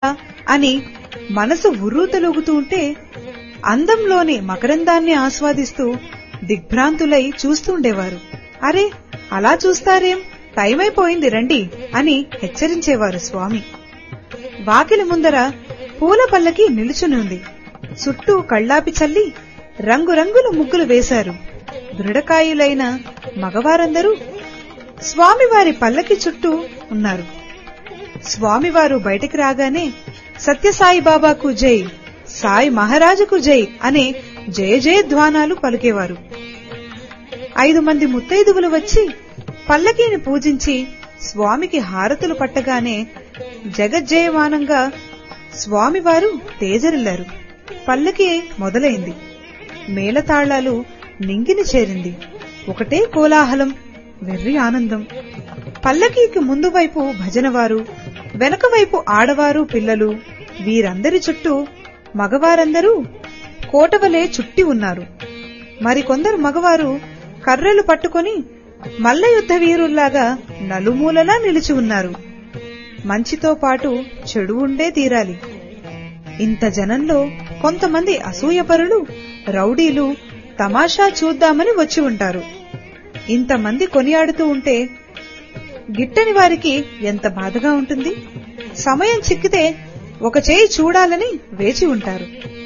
అని మనసు ఉర్రూతలూగుతూ ఉంటే అందంలోని మకరందాన్ని ఆస్వాదిస్తూ దిగ్భ్రాంతులై చూస్తుండేవారు అరే అలా చూస్తారేం టైమైపోయింది రండి అని హెచ్చరించేవారు స్వామి వాకిలి ముందర పూల పల్లకి నిలుచునుంది చుట్టూ కళ్ళాపి చల్లి రంగురంగుల ముగ్గులు వేశారు దృఢకాయులైన మగవారందరూ స్వామివారి పల్లకి చుట్టూ ఉన్నారు స్వామివారు బయటికి రాగానే సత్యసాయి బాబాకు జై సాయి మహారాజుకు జై అనే జయ జయధ్వానాలు పలికేవారు ఐదు మంది ముత్తైదువులు వచ్చి పల్లకీని పూజించి స్వామికి హారతులు పట్టగానే జగజ్జయమానంగా స్వామివారు తేజరిల్లారు పల్లకి మొదలైంది మేళతాళాలు నింగిని చేరింది ఒకటే కోలాహలం వెర్రి ఆనందం పల్లకీకి ముందు వైపు భజనవారు వెనక వైపు ఆడవారు పిల్లలు వీరందరి చుట్టూ మగవారందరూ కోటవలే చుట్టి ఉన్నారు మరికొందరు మగవారు కర్రలు పట్టుకొని మల్ల యుద్ధ వీరుల్లాగా నలుమూలలా నిలిచి ఉన్నారు మంచితో పాటు చెడు ఉండే తీరాలి ఇంత జనంలో కొంతమంది అసూయపరులు రౌడీలు తమాషా చూద్దామని వచ్చి ఉంటారు ఇంతమంది కొనియాడుతూ ఉంటే గిట్టని వారికి ఎంత బాధగా ఉంటుంది సమయం చిక్కితే ఒక చేయి చూడాలని వేచి ఉంటారు